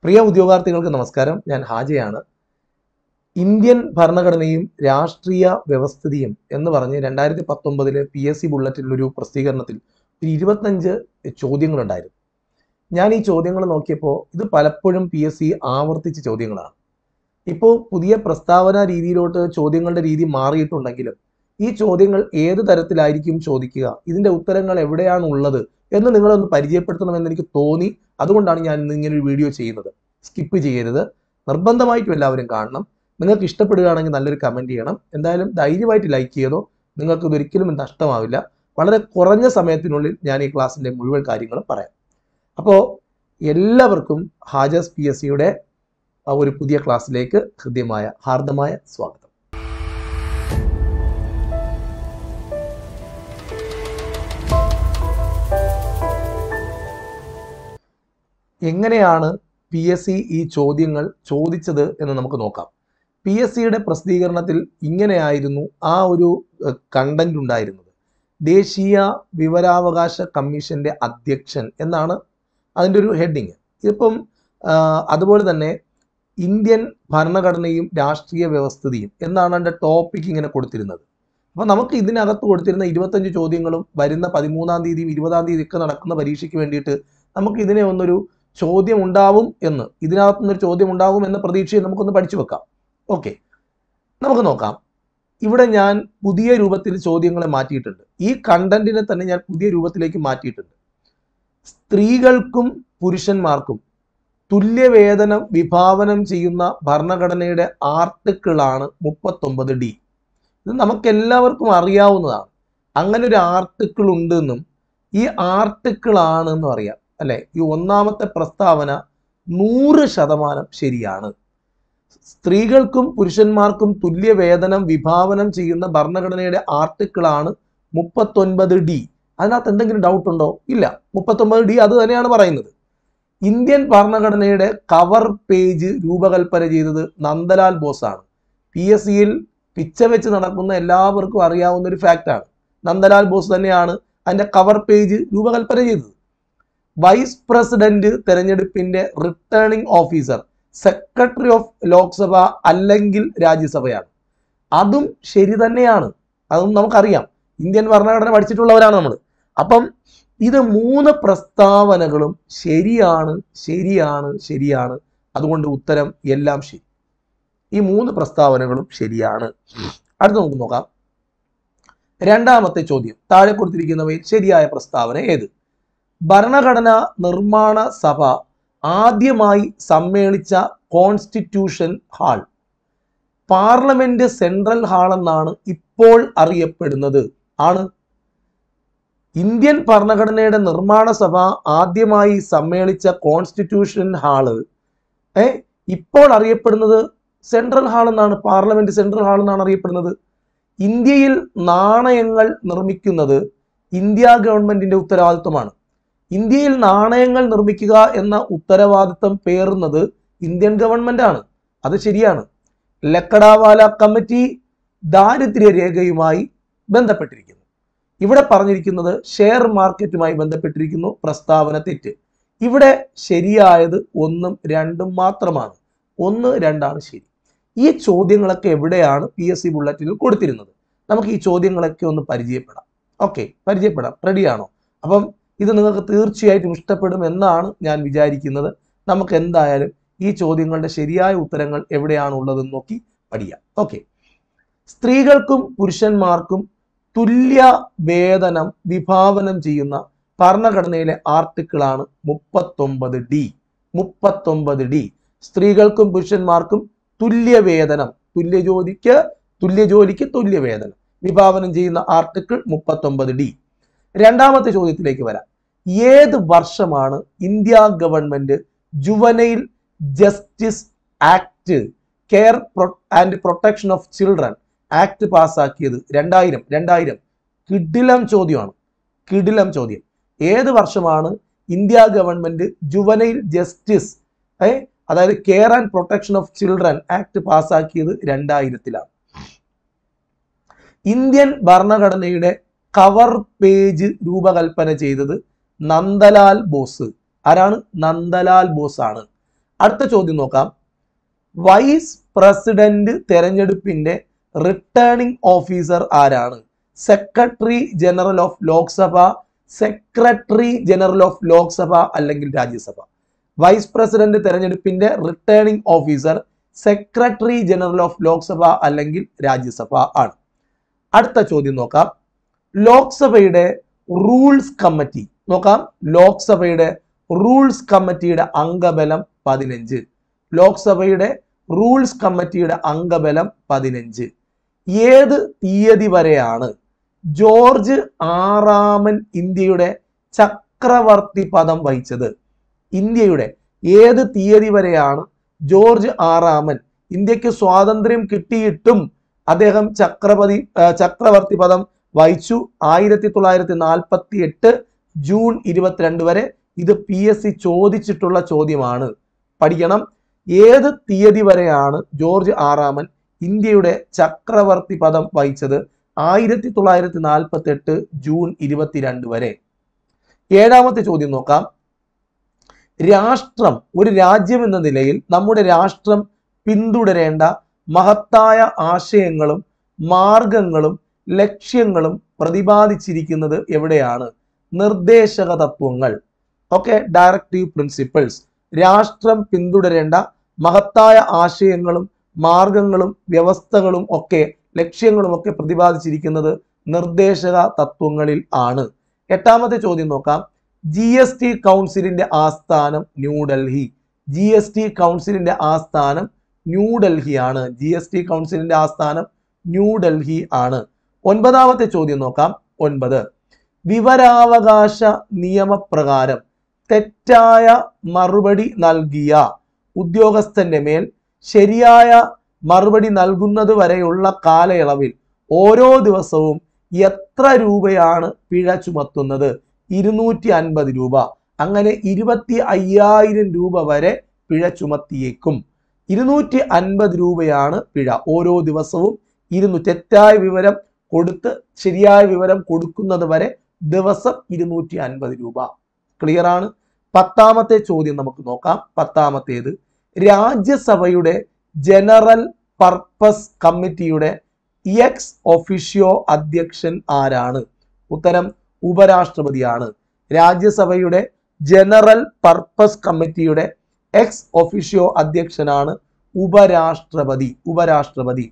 പ്രിയ ഉദ്യോഗാർത്ഥികൾക്ക് നമസ്കാരം ഞാൻ ഹാജയാണ് ഇന്ത്യൻ ഭരണഘടനയും രാഷ്ട്രീയ വ്യവസ്ഥിതിയും എന്ന് പറഞ്ഞ് രണ്ടായിരത്തി പത്തൊമ്പതിലെ പി എസ് സി ബുള്ളറ്റിലൊരു പ്രസിദ്ധീകരണത്തിൽ ഒരു ഇരുപത്തഞ്ച് ചോദ്യങ്ങളുണ്ടായിരുന്നു ഞാൻ ഈ ചോദ്യങ്ങൾ നോക്കിയപ്പോൾ ഇത് പലപ്പോഴും പി എസ് സി ആവർത്തിച്ച ചോദ്യങ്ങളാണ് ഇപ്പോൾ പുതിയ പ്രസ്താവന രീതിയിലോട്ട് ചോദ്യങ്ങളുടെ രീതി മാറിയിട്ടുണ്ടെങ്കിലും ഈ ചോദ്യങ്ങൾ ഏത് തരത്തിലായിരിക്കും ചോദിക്കുക ഇതിന്റെ ഉത്തരങ്ങൾ എവിടെയാണ് ഉള്ളത് എന്ന് നിങ്ങളൊന്ന് പരിചയപ്പെടുത്തണമെന്ന് എനിക്ക് തോന്നി അതുകൊണ്ടാണ് ഞാൻ ഇന്ന് ഇങ്ങനെ ഒരു വീഡിയോ ചെയ്യുന്നത് സ്കിപ്പ് ചെയ്യരുത് നിർബന്ധമായിട്ടും എല്ലാവരും കാണണം നിങ്ങൾക്ക് ഇഷ്ടപ്പെടുകയാണെങ്കിൽ നല്ലൊരു കമൻറ്റ് ചെയ്യണം എന്തായാലും ധൈര്യമായിട്ട് ലൈക്ക് ചെയ്തോ നിങ്ങൾക്ക് ഇതൊരിക്കലും നഷ്ടമാവില്ല വളരെ കുറഞ്ഞ സമയത്തിനുള്ളിൽ ഞാൻ ഈ ക്ലാസ്സിൻ്റെ മുഴുവൻ കാര്യങ്ങളും പറയാം അപ്പോൾ എല്ലാവർക്കും ഹാജസ് പി എസ് സിയുടെ ഒരു പുതിയ ക്ലാസ്സിലേക്ക് ഹൃദ്യമായ ഹാർദമായ സ്വാഗതം എങ്ങനെയാണ് പി എസ് സി ഈ ചോദ്യങ്ങൾ ചോദിച്ചത് എന്ന് നമുക്ക് നോക്കാം പി എസ് സിയുടെ പ്രസിദ്ധീകരണത്തിൽ ഇങ്ങനെയായിരുന്നു ആ ഒരു കണ്ടന്റ് ഉണ്ടായിരുന്നത് ദേശീയ വിവരാവകാശ കമ്മീഷന്റെ അധ്യക്ഷൻ എന്നാണ് അതിൻ്റെ ഒരു ഹെഡിങ് ഇതിപ്പം ആ, അതുപോലെ തന്നെ ഇന്ത്യൻ ഭരണഘടനയും രാഷ്ട്രീയ വ്യവസ്ഥിതിയും എന്നാണ് അതിൻ്റെ ടോപ്പിക് ഇങ്ങനെ കൊടുത്തിരുന്നത് അപ്പോൾ നമുക്ക് ഇതിനകത്ത് കൊടുത്തിരുന്ന ഇരുപത്തഞ്ച് ചോദ്യങ്ങളും വരുന്ന പതിമൂന്നാം തീയതിയും ഇരുപതാം തീയതി ഒക്കെ നടക്കുന്ന പരീക്ഷയ്ക്ക് വേണ്ടിയിട്ട് നമുക്ക് ഇതിനെ ഒന്നൊരു ചോദ്യം ഉണ്ടാവും എന്ന് ഇതിനകത്ത് നിന്നൊരു ചോദ്യം ഉണ്ടാവും എന്ന പ്രതീക്ഷയെ നമുക്കൊന്ന് പഠിച്ചു വെക്കാം ഓക്കെ നമുക്ക് നോക്കാം ഇവിടെ ഞാൻ പുതിയ രൂപത്തിൽ ചോദ്യങ്ങളെ മാറ്റിയിട്ടുണ്ട് ഈ കണ്ടന്റിനെ തന്നെ ഞാൻ പുതിയ രൂപത്തിലേക്ക് മാറ്റിയിട്ടുണ്ട് സ്ത്രീകൾക്കും പുരുഷന്മാർക്കും തുല്യവേതനം വിഭാവനം ചെയ്യുന്ന ഭരണഘടനയുടെ ആർട്ടിക്കിളാണ് മുപ്പത്തൊമ്പത് ഡി ഇത് നമുക്കെല്ലാവർക്കും അറിയാവുന്നതാണ് അങ്ങനെ ഒരു ആർട്ടിക്കിൾ ഉണ്ടെന്നും ഈ ആർട്ടിക്കിൾ ആണെന്നും അറിയാം അല്ലെ ഈ ഒന്നാമത്തെ പ്രസ്താവന നൂറ് ശതമാനം ശരിയാണ് സ്ത്രീകൾക്കും പുരുഷന്മാർക്കും തുല്യ വേതനം വിഭാവനം ചെയ്യുന്ന ഭരണഘടനയുടെ ആർട്ടിക്കിളാണ് മുപ്പത്തൊൻപത് ഡി അതിനകത്ത് എന്തെങ്കിലും ഡൗട്ട് ഉണ്ടോ ഇല്ല മുപ്പത്തൊമ്പത് ഡി അത് തന്നെയാണ് പറയുന്നത് ഇന്ത്യൻ ഭരണഘടനയുടെ കവർ പേജ് രൂപകൽപ്പന ചെയ്തത് നന്ദലാൽ ബോസ് ആണ് പി എസ് സിയിൽ പിച്ച വെച്ച് നടക്കുന്ന എല്ലാവർക്കും അറിയാവുന്ന ഒരു ഫാക്റ്റാണ് നന്ദലാൽ ബോസ് തന്നെയാണ് അതിന്റെ കവർ പേജ് രൂപകൽപ്പന ചെയ്തത് വൈസ് പ്രസിഡന്റ് തെരഞ്ഞെടുപ്പിന്റെ returning officer secretary of Lok Sabha അല്ലെങ്കിൽ രാജ്യസഭയാണ് അതും ശരി തന്നെയാണ് അതും നമുക്കറിയാം ഇന്ത്യൻ ഭരണഘടന പഠിച്ചിട്ടുള്ളവരാണ് നമ്മൾ അപ്പം ഇത് മൂന്ന് പ്രസ്താവനകളും ശരിയാണ് ശരിയാണ് ശരിയാണ് അതുകൊണ്ട് ഉത്തരം എല്ലാം ശരി ഈ മൂന്ന് പ്രസ്താവനകളും ശരിയാണ് അടുത്ത നമുക്ക് നോക്കാം രണ്ടാമത്തെ ചോദ്യം താഴെ കൊടുത്തിരിക്കുന്നവയിൽ ശരിയായ പ്രസ്താവന ഏത് ഭരണഘടനാ നിർമ്മാണ സഭ ആദ്യമായി സമ്മേളിച്ച constitution hall parliament central hall എന്നാണ് ഇപ്പോൾ അറിയപ്പെടുന്നത് ആണ് ഇന്ത്യൻ ഭരണഘടനയുടെ നിർമ്മാണ സഭ ആദ്യമായി സമ്മേളിച്ച കോൺസ്റ്റിറ്റ്യൂഷൻ ഹാള് ഏ ഇപ്പോൾ അറിയപ്പെടുന്നത് സെൻട്രൽ ഹാൾ എന്നാണ് പാർലമെന്റ് സെൻട്രൽ ഹാൾ എന്നാണ് അറിയപ്പെടുന്നത് ഇന്ത്യയിൽ നാണയങ്ങൾ നിർമ്മിക്കുന്നത് ഇന്ത്യ ഗവൺമെന്റിന്റെ ഉത്തരവാദിത്വമാണ് ഇന്ത്യയിൽ നാണയങ്ങൾ നിർമ്മിക്കുക എന്ന ഉത്തരവാദിത്തം പേറുന്നത് ഇന്ത്യൻ ഗവൺമെന്റ് ആണ് അത് ശരിയാണ് ലക്കടാവാല കമ്മിറ്റി ദാരിദ്ര്യ രേഖയുമായി ബന്ധപ്പെട്ടിരിക്കുന്നു ഇവിടെ പറഞ്ഞിരിക്കുന്നത് ഷെയർ മാർക്കറ്റുമായി ബന്ധപ്പെട്ടിരിക്കുന്നു പ്രസ്താവന തെറ്റ് ഇവിടെ ശരിയായത് ഒന്നും രണ്ടും മാത്രമാണ് ഒന്ന് രണ്ടാണ് ശരി ഈ ചോദ്യങ്ങളൊക്കെ എവിടെയാണ് പി എസ് സി ബുള്ളറ്റിനിൽ കൊടുത്തിരുന്നത് നമുക്ക് ഈ ചോദ്യങ്ങളൊക്കെ ഒന്ന് പരിചയപ്പെടാം ഓക്കെ പരിചയപ്പെടാം റെഡിയാണോ അപ്പം ഇത് നിങ്ങൾക്ക് തീർച്ചയായിട്ടും ഇഷ്ടപ്പെടും എന്നാണ് ഞാൻ വിചാരിക്കുന്നത് നമുക്ക് എന്തായാലും ഈ ചോദ്യങ്ങളുടെ ശരിയായ ഉത്തരങ്ങൾ എവിടെയാണ് ഉള്ളതെന്ന് നോക്കി പഠിക്കാം ഓക്കെ സ്ത്രീകൾക്കും പുരുഷന്മാർക്കും തുല്യ വേതനം വിഭാവനം ചെയ്യുന്ന ഭരണഘടനയിലെ ആർട്ടിക്കിളാണ് മുപ്പത്തൊമ്പത് ഡി മുപ്പത്തൊമ്പത് ഡി സ്ത്രീകൾക്കും പുരുഷന്മാർക്കും തുല്യ വേതനം തുല്യ ജോലിക്ക് തുല്യ ജോലിക്ക് തുല്യ വേതനം വിഭാവനം ചെയ്യുന്ന ആർട്ടിക്കിൾ മുപ്പത്തൊമ്പത് ഡി രണ്ടാമത്തെ ചോദ്യത്തിലേക്ക് വരാം ഏത് വർഷമാണ് India government juvenile justice act care and protection of children act പാസ്സാക്കിയത് രണ്ടായിരം രണ്ടായിരം കിടിലം ചോദ്യമാണ് കിടിലം ചോദ്യം ഏത് വർഷമാണ് ഇന്ത്യ ഗവൺമെന്റ് ജുവനൈൽ ജസ്റ്റിസ് ഏ അതായത് care and protection of children act പാസ്സാക്കിയത് രണ്ടായിരത്തിലാണ് ഇന്ത്യൻ ഭരണഘടനയുടെ കവർ പേജ് രൂപകൽപ്പന ചെയ്തത് നന്ദലാൽ ബോസ് ആരാണ് നന്ദലാൽ ബോസ് ആണ് അടുത്ത ചോദ്യം നോക്കാം വൈസ് പ്രസിഡന്റ് തെരഞ്ഞെടുപ്പിന്റെ റിട്ടേണിംഗ് ഓഫീസർ ആരാണ് secretary general of Lok Sabha secretary general of Lok Sabha അല്ലെങ്കിൽ രാജ്യസഭ വൈസ് പ്രസിഡന്റ് തെരഞ്ഞെടുപ്പിന്റെ returning officer secretary general of Lok Sabha അല്ലെങ്കിൽ രാജ്യസഭ ആണ് അടുത്ത ചോദ്യം നോക്കാം ലോക്സഭയുടെ റൂൾസ് കമ്മിറ്റി നോക്കാം ലോക്സഭയുടെ റൂൾസ് കമ്മിറ്റിയുടെ അംഗബലം പതിനഞ്ച് ലോക്സഭയുടെ റൂൾസ് കമ്മിറ്റിയുടെ അംഗബലം പതിനഞ്ച് ഏത് തീയതി വരെയാണ് ജോർജ് ആറാമൻ ഇന്ത്യയുടെ ചക്രവർത്തി പദം വഹിച്ചത് ഇന്ത്യയുടെ ഏത് തീയതി വരെയാണ് ജോർജ് ആറാമൻ ഇന്ത്യക്ക് സ്വാതന്ത്ര്യം കിട്ടിയിട്ടും അദ്ദേഹം ചക്രപതി ആ, ചക്രവർത്തി പദം വഹിച്ചു ആയിരത്തി തൊള്ളായിരത്തി നാൽപ്പത്തി എട്ട് ജൂൺ ഇരുപത്തിരണ്ട് വരെ ഇത് പി എസ് സി ചോദിച്ചിട്ടുള്ള ചോദ്യമാണ് പഠിക്കണം ഏത് തീയതി വരെയാണ് ജോർജ് ആറാമൻ ഇന്ത്യയുടെ ചക്രവർത്തി പദം വഹിച്ചത് ആയിരത്തി തൊള്ളായിരത്തി നാൽപ്പത്തി എട്ട് ജൂൺ ഇരുപത്തിരണ്ട് വരെ ഏഴാമത്തെ ചോദ്യം നോക്കാം രാഷ്ട്രം ഒരു രാജ്യം എന്ന നിലയിൽ നമ്മുടെ രാഷ്ട്രം പിന്തുടരേണ്ട മഹത്തായ ആശയങ്ങളും മാർഗങ്ങളും ലക്ഷ്യങ്ങളും പ്രതിപാദിച്ചിരിക്കുന്നത് എവിടെയാണ് നിർദ്ദേശക തത്വങ്ങൾ ഓക്കെ ഡയറക്റ്റീവ് പ്രിൻസിപ്പിൾസ് രാഷ്ട്രം പിന്തുടരേണ്ട മഹത്തായ ആശയങ്ങളും മാർഗങ്ങളും വ്യവസ്ഥകളും ഒക്കെ ലക്ഷ്യങ്ങളും ഒക്കെ പ്രതിപാദിച്ചിരിക്കുന്നത് നിർദ്ദേശക തത്വങ്ങളിൽ ആണ് എട്ടാമത്തെ ചോദ്യം നോക്കാം ജി എസ് ടി കൗൺസിലിന്റെ ആസ്ഥാനം ന്യൂഡൽഹി ജി എസ് ടി കൗൺസിലിന്റെ ആസ്ഥാനം ന്യൂഡൽഹിയാണ് ജി എസ് ടി കൗൺസിലിന്റെ ആസ്ഥാനം ന്യൂഡൽഹി ആണ് ഒൻപതാമത്തെ ചോദ്യം നോക്കാം ഒൻപത് വിവരാവകാശ നിയമപ്രകാരം തെറ്റായ മറുപടി നൽകിയ ഉദ്യോഗസ്ഥന്റെ മേൽ ശരിയായ മറുപടി നൽകുന്നത് വരെയുള്ള കാലയളവിൽ ഓരോ ദിവസവും എത്ര രൂപയാണ് പിഴ ചുമത്തുന്നത് ഇരുന്നൂറ്റി അൻപത് രൂപ അങ്ങനെ ഇരുപത്തി അയ്യായിരം രൂപ വരെ പിഴ ചുമത്തിയേക്കും ഇരുന്നൂറ്റി അൻപത് രൂപയാണ് പിഴ ഓരോ ദിവസവും ഇരുന്നു തെറ്റായ വിവരം കൊടുത്ത് ശരിയായ വിവരം കൊടുക്കുന്നത് വരെ ദിവസം ഇരുന്നൂറ്റി അൻപത് രൂപ ക്ലിയർ ആണ് പത്താമത്തെ ചോദ്യം നമുക്ക് നോക്കാം പത്താമത്തേത് രാജ്യസഭയുടെ ജനറൽ പർപ്പസ് കമ്മിറ്റിയുടെ എക്സ് ഒഫീഷ്യോ അധ്യക്ഷൻ ആരാണ് ഉത്തരം ഉപരാഷ്ട്രപതിയാണ് രാജ്യസഭയുടെ ജനറൽ പർപ്പസ് കമ്മിറ്റിയുടെ എക്സ് ഒഫീഷ്യോ അധ്യക്ഷനാണ് ഉപരാഷ്ട്രപതി ഉപരാഷ്ട്രപതി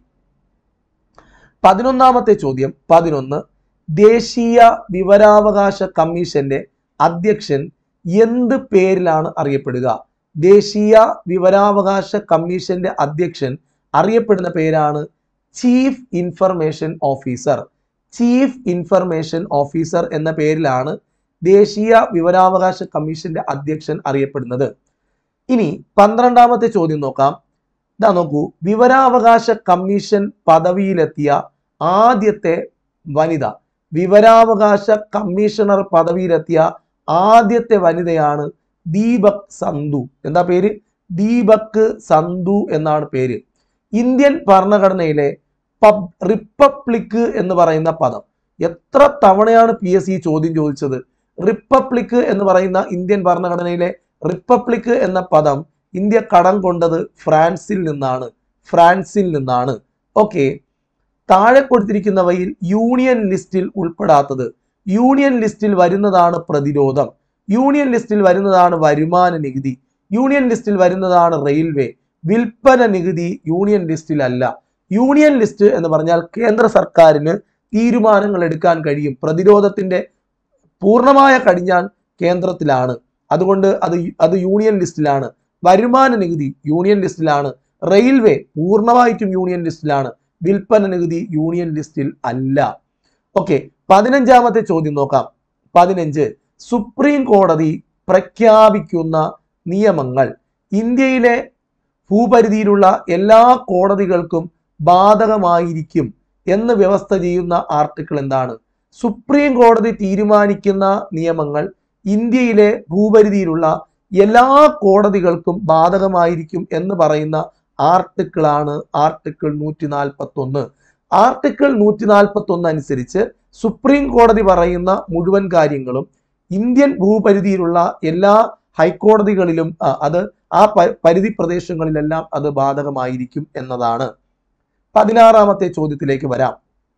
പതിനൊന്നാമത്തെ ചോദ്യം പതിനൊന്ന് ദേശീയ വിവരാവകാശ കമ്മീഷന്റെ അധ്യക്ഷൻ എന്ത് പേരിലാണ് അറിയപ്പെടുക ദേശീയ വിവരാവകാശ കമ്മീഷന്റെ അധ്യക്ഷൻ അറിയപ്പെടുന്ന പേരാണ് chief information officer chief information officer എന്ന പേരിലാണ് ദേശീയ വിവരാവകാശ കമ്മീഷന്റെ അധ്യക്ഷൻ അറിയപ്പെടുന്നത് ഇനി പന്ത്രണ്ടാമത്തെ ചോദ്യം നോക്കാം ഇതാ നോക്കൂ വിവരാവകാശ കമ്മീഷൻ പദവിയിലെത്തിയ ആദ്യത്തെ വനിത വിവരാവകാശ കമ്മീഷണർ പദവിയിലെത്തിയ ആദ്യത്തെ വനിതയാണ് ദീപക് സന്ധു എന്താ പേര് ദീപക് സന്ധു എന്നാണ് പേര് ഇന്ത്യൻ ഭരണഘടനയിലെ പബ് റിപ്പബ്ലിക് എന്ന് പറയുന്ന പദം എത്ര തവണയാണ് പി എസ് സി ചോദ്യം ചോദിച്ചത് റിപ്പബ്ലിക് എന്ന് പറയുന്ന ഇന്ത്യൻ ഭരണഘടനയിലെ റിപ്പബ്ലിക് എന്ന പദം ഇന്ത്യ കടം കൊണ്ടത് ഫ്രാൻസിൽ നിന്നാണ് ഫ്രാൻസിൽ നിന്നാണ് ഓക്കെ താഴെ കൊടുത്തിരിക്കുന്നവയിൽ യൂണിയൻ ലിസ്റ്റിൽ ഉൾപ്പെടാത്തത് യൂണിയൻ ലിസ്റ്റിൽ വരുന്നതാണ് പ്രതിരോധം യൂണിയൻ ലിസ്റ്റിൽ വരുന്നതാണ് വരുമാന നികുതി യൂണിയൻ ലിസ്റ്റിൽ വരുന്നതാണ് റെയിൽവേ വിൽപ്പന നികുതി യൂണിയൻ ലിസ്റ്റിൽ അല്ല യൂണിയൻ ലിസ്റ്റ് എന്ന് പറഞ്ഞാൽ കേന്ദ്ര സർക്കാരിന് തീരുമാനങ്ങൾ എടുക്കാൻ കഴിയും പ്രതിരോധത്തിന്റെ പൂർണ്ണമായ കടിഞ്ഞാൻ കേന്ദ്രത്തിലാണ് അതുകൊണ്ട് അത് യു- അത് യൂണിയൻ ലിസ്റ്റിലാണ് വരുമാന നികുതി യൂണിയൻ ലിസ്റ്റിലാണ് റെയിൽവേ പൂർണ്ണമായിട്ടും യൂണിയൻ ലിസ്റ്റിലാണ് വിൽപ്പന നികുതി യൂണിയൻ ലിസ്റ്റിൽ അല്ല ഓക്കെ പതിനഞ്ചാമത്തെ ചോദ്യം നോക്കാം പതിനഞ്ച് സുപ്രീം കോടതി പ്രഖ്യാപിക്കുന്ന നിയമങ്ങൾ ഇന്ത്യയിലെ ഭൂപരിധിയിലുള്ള എല്ലാ കോടതികൾക്കും ബാധകമായിരിക്കും എന്ന് വ്യവസ്ഥ ചെയ്യുന്ന ആർട്ടിക്കിൾ എന്താണ് സുപ്രീം കോടതി തീരുമാനിക്കുന്ന നിയമങ്ങൾ ഇന്ത്യയിലെ ഭൂപരിധിയിലുള്ള എല്ലാ കോടതികൾക്കും ബാധകമായിരിക്കും എന്ന് പറയുന്ന ആർട്ടിക്കിളാണ് ആർട്ടിക്കിൾ നൂറ്റി നാൽപ്പത്തി ഒന്ന് ആർട്ടിക്കിൾ നൂറ്റി നാൽപ്പത്തി ഒന്ന് അനുസരിച്ച് സുപ്രീം കോടതി പറയുന്ന മുഴുവൻ കാര്യങ്ങളും ഇന്ത്യൻ ഭൂപരിധിയിലുള്ള എല്ലാ ഹൈക്കോടതികളിലും ആ, അത് ആ പ- പരിധി പ്രദേശങ്ങളിലെല്ലാം അത് ബാധകമായിരിക്കും എന്നതാണ് പതിനാറാമത്തെ ചോദ്യത്തിലേക്ക് വരാം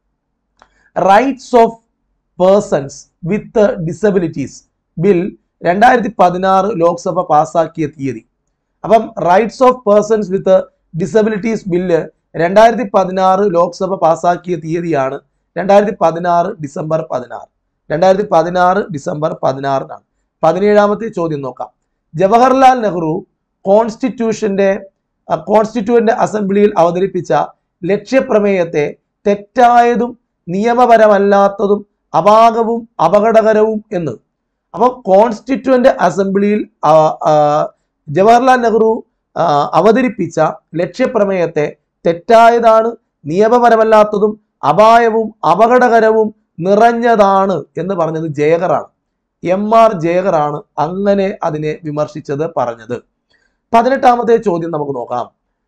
rights of persons with disabilities bill രണ്ടായിരത്തി പതിനാറ് ലോക്സഭ പാസാക്കിയ തീയതി അപ്പം rights of persons with disabilities bill രണ്ടായിരത്തി പതിനാറ് ലോക്സഭ പാസാക്കിയ തീയതിയാണ് രണ്ടായിരത്തി പതിനാറ് ഡിസംബർ പതിനാറ് രണ്ടായിരത്തി പതിനാറ് ഡിസംബർ പതിനാറിനാണ് പതിനേഴാമത്തെ ചോദ്യം നോക്കാം ജവഹർലാൽ നെഹ്റു കോൺസ്റ്റിറ്റ്യൂഷന്റെ കോൺസ്റ്റിറ്റ്യൂവന്റ് അസംബ്ലിയിൽ അവതരിപ്പിച്ച ലക്ഷ്യപ്രമേയത്തെ തെറ്റായതും നിയമപരമല്ലാത്തതും അപാകവും അപകടകരവും എന്ന് അപ്പോൾ കോൺസ്റ്റിറ്റ്യൂവന്റ് അസംബ്ലിയിൽ ആ, ആ, ജവഹർലാൽ നെഹ്റു ആ, അവതരിപ്പിച്ച ലക്ഷ്യപ്രമേയത്തെ തെറ്റായതാണ് നിയമപരമല്ലാത്തതും അപായവും അപകടകരവും നിറഞ്ഞതാണ് എന്ന് പറഞ്ഞത് ജയകറാണ് എം ആർ ജയകറാണ് അങ്ങനെ അതിനെ വിമർശിച്ചത് പറഞ്ഞത് പതിനെട്ടാമത്തെ ചോദ്യം നമുക്ക് നോക്കാം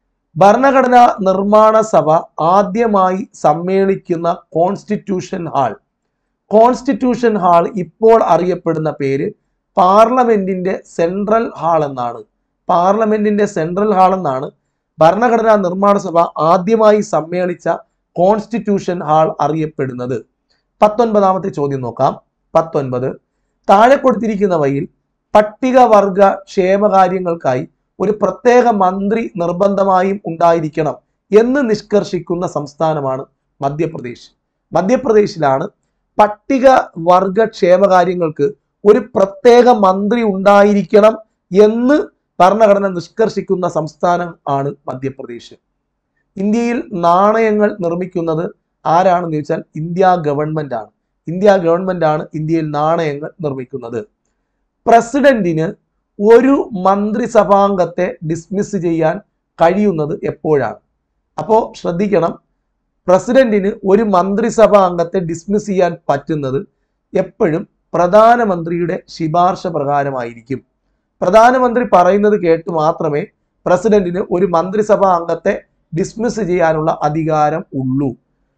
ഭരണഘടനാ നിർമ്മാണ സഭ ആദ്യമായി സമ്മേളിക്കുന്ന കോൺസ്റ്റിറ്റ്യൂഷൻ ഹാൾ കോൺസ്റ്റിറ്റ്യൂഷൻ ഹാൾ ഇപ്പോൾ അറിയപ്പെടുന്ന പേര് പാർലമെന്റിന്റെ സെൻട്രൽ ഹാൾ എന്നാണ് പാർലമെന്റിന്റെ സെൻട്രൽ ഹാൾ എന്നാണ് ഭരണഘടനാ നിർമ്മാണ സഭ ആദ്യമായി സമ്മേളിച്ച കോൺസ്റ്റിറ്റ്യൂഷൻ ഹാൾ അറിയപ്പെടുന്നത് പത്തൊൻപതാമത്തെ ചോദ്യം നോക്കാം പത്തൊൻപത് താഴെ കൊടുത്തിരിക്കുന്നവയിൽ പട്ടികവർഗ ക്ഷേമകാര്യങ്ങൾക്കായി ഒരു പ്രത്യേക മന്ത്രി നിർബന്ധമായും ഉണ്ടായിരിക്കണം എന്ന് നിഷ്കർഷിക്കുന്ന സംസ്ഥാനമാണ് മധ്യപ്രദേശ് മധ്യപ്രദേശിലാണ് പട്ടിക വർഗ ക്ഷേമകാര്യങ്ങൾക്ക് ഒരു പ്രത്യേക മന്ത്രി ഉണ്ടായിരിക്കണം എന്ന് ഭരണഘടന നിഷ്കർഷിക്കുന്ന സംസ്ഥാനം ആണ് മധ്യപ്രദേശ് ഇന്ത്യയിൽ നാണയങ്ങൾ നിർമ്മിക്കുന്നത് ആരാണെന്ന് ചോദിച്ചാൽ ഇന്ത്യ ഗവൺമെന്റ് ആണ് ഇന്ത്യ ഗവൺമെന്റ് ആണ് ഇന്ത്യയിൽ നാണയങ്ങൾ നിർമ്മിക്കുന്നത് പ്രസിഡന്റിന് ഒരു മന്ത്രിസഭാംഗത്തെ ഡിസ്മിസ് ചെയ്യാൻ കഴിയുന്നത് എപ്പോഴാണ് അപ്പോൾ ശ്രദ്ധിക്കണം പ്രസിഡന്റിന് ഒരു മന്ത്രിസഭാ അംഗത്തെ ഡിസ്മിസ് ചെയ്യാൻ പറ്റുന്നത് എപ്പോഴും പ്രധാനമന്ത്രിയുടെ ശിപാർശ പ്രകാരമായിരിക്കും പ്രധാനമന്ത്രി പറയുന്നത് കേട്ട് മാത്രമേ പ്രസിഡന്റിന് ഒരു മന്ത്രിസഭാ അംഗത്തെ ഡിസ്മിസ് ചെയ്യാനുള്ള അധികാരം ഉള്ളൂ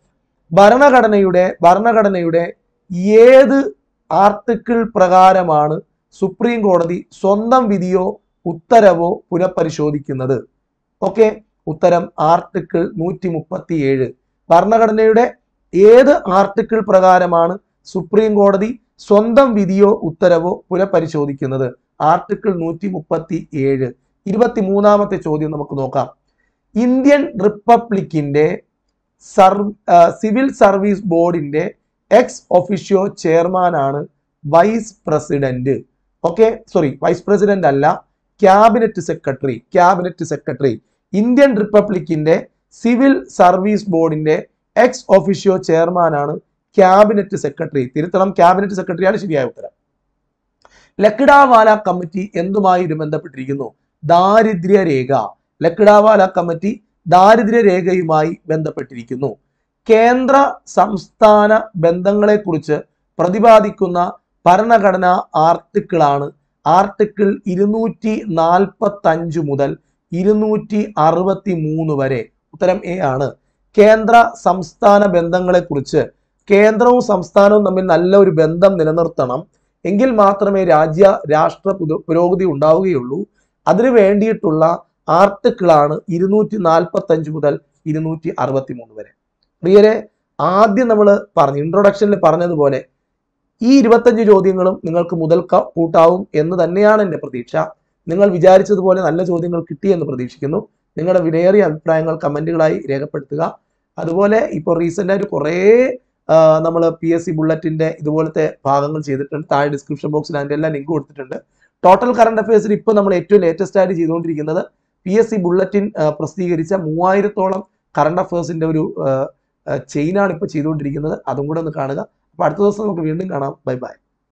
ഭരണഘടനയുടെ ഭരണഘടനയുടെ ഏത് ആർട്ടിക്കിൾ പ്രകാരമാണ് സുപ്രീം കോടതി സ്വന്തം വിധിയോ ഉത്തരവോ പുനഃപരിശോധിക്കുന്നത് ഓക്കെ ഉത്തരം ആർട്ടിക്കിൾ നൂറ്റി മുപ്പത്തി ഏഴ് ഭരണഘടനയുടെ ഏത് ആർട്ടിക്കിൾ പ്രകാരമാണ് സുപ്രീം കോടതി സ്വന്തം വിധിയോ ഉത്തരവോ പുനഃപരിശോധിക്കുന്നത് ആർട്ടിക്കിൾ നൂറ്റി മുപ്പത്തി ഏഴ് ഇരുപത്തി മൂന്നാമത്തെ ചോദ്യം നമുക്ക് നോക്കാം ഇന്ത്യൻ റിപ്പബ്ലിക്കിന്റെ സർവ് സിവിൽ സർവീസ് ബോർഡിന്റെ എക്സ് ഒഫീഷ്യോ ചെയർമാനാണ് vice president okay sorry vice president അല്ല cabinet secretary cabinet secretary Indian റിപ്പബ്ലിക്കിന്റെ സിവിൽ സർവീസ് ബോർഡിന്റെ എക്സ് ഒഫീഷ്യോ ചെയർമാനാണ് ക്യാബിനറ്റ് സെക്രട്ടറി തിരുത്തണം ക്യാബിനറ്റ് സെക്രട്ടറിയാണ് ശരിയായ ഉത്തരം ലക്കിടാവാല കമ്മിറ്റി എന്തുമായി ഇത് ബന്ധപ്പെട്ടിരിക്കുന്നു ദാരിദ്ര്യ രേഖ ലക്കിടാവാല കമ്മിറ്റി ദാരിദ്ര്യ രേഖയുമായി ബന്ധപ്പെട്ടിരിക്കുന്നു കേന്ദ്ര സംസ്ഥാന ബന്ധങ്ങളെക്കുറിച്ച് പ്രതിപാദിക്കുന്ന ഭരണഘടനാ ആർട്ടിക്കിളാണ് ആർട്ടിക്കിൾ ഇരുന്നൂറ്റി നാൽപ്പത്തി അഞ്ച് മുതൽ ഇരുന്നൂറ്റി അറുപത്തി മൂന്ന് വരെ ഉത്തരം എ ആണ് കേന്ദ്ര സംസ്ഥാന ബന്ധങ്ങളെക്കുറിച്ച് കേന്ദ്രവും സംസ്ഥാനവും തമ്മിൽ നല്ല ഒരു ബന്ധം നിലനിർത്തണം എങ്കിൽ മാത്രമേ രാജ്യ രാഷ്ട്ര പുരോ- പുരോഗതി ഉണ്ടാവുകയുള്ളൂ അതിനു വേണ്ടിയിട്ടുള്ള ആർട്ടിക്കിളാണ് ഇരുന്നൂറ്റി നാൽപ്പത്തി അഞ്ച് മുതൽ ഇരുന്നൂറ്റി അറുപത്തി മൂന്ന് വരെ പ്രിയരെ ആദ്യം നമ്മൾ പറഞ്ഞു ഇൻട്രൊഡക്ഷനിൽ പറഞ്ഞതുപോലെ ഈ ഇരുപത്തഞ്ച് ചോദ്യങ്ങളും നിങ്ങൾക്ക് മുതൽക്ക കൂട്ടാവും എന്ന് തന്നെയാണ് എൻ്റെ പ്രതീക്ഷ നിങ്ങൾ വിചാരിച്ചതുപോലെ നല്ല ചോദ്യങ്ങൾ കിട്ടിയെന്ന് പ്രതീക്ഷിക്കുന്നു നിങ്ങളുടെ വിലയേറിയ അഭിപ്രായങ്ങൾ കമൻറ്റുകളായി രേഖപ്പെടുത്തുക അതുപോലെ ഇപ്പോൾ റീസെൻ്റ് ആയിട്ട് കുറേ നമ്മൾ പി എസ് സി ബുള്ളറ്റിൻ്റെ ഇതുപോലത്തെ ഭാഗങ്ങൾ ചെയ്തിട്ടുണ്ട് താഴെ ഡിസ്ക്രിപ്ഷൻ ബോക്സിൽ അതിൻ്റെ എല്ലാം ലിങ്ക് കൊടുത്തിട്ടുണ്ട് ടോട്ടൽ കറണ്ട് അഫയേഴ്സിൽ ഇപ്പോൾ നമ്മൾ ഏറ്റവും ലേറ്റസ്റ്റ് ആയിട്ട് ചെയ്തുകൊണ്ടിരിക്കുന്നത് പി എസ് സി ബുള്ളറ്റിൻ പ്രസിദ്ധീകരിച്ച മൂവായിരത്തോളം കറണ്ട് അഫയേഴ്സിൻ്റെ ഒരു ചെയിനാണ് ഇപ്പോൾ ചെയ്തുകൊണ്ടിരിക്കുന്നത് അതും കൂടെ ഒന്ന് കാണുക അപ്പോൾ അടുത്ത ദിവസം നമുക്ക് വീണ്ടും കാണാം ബൈ ബൈ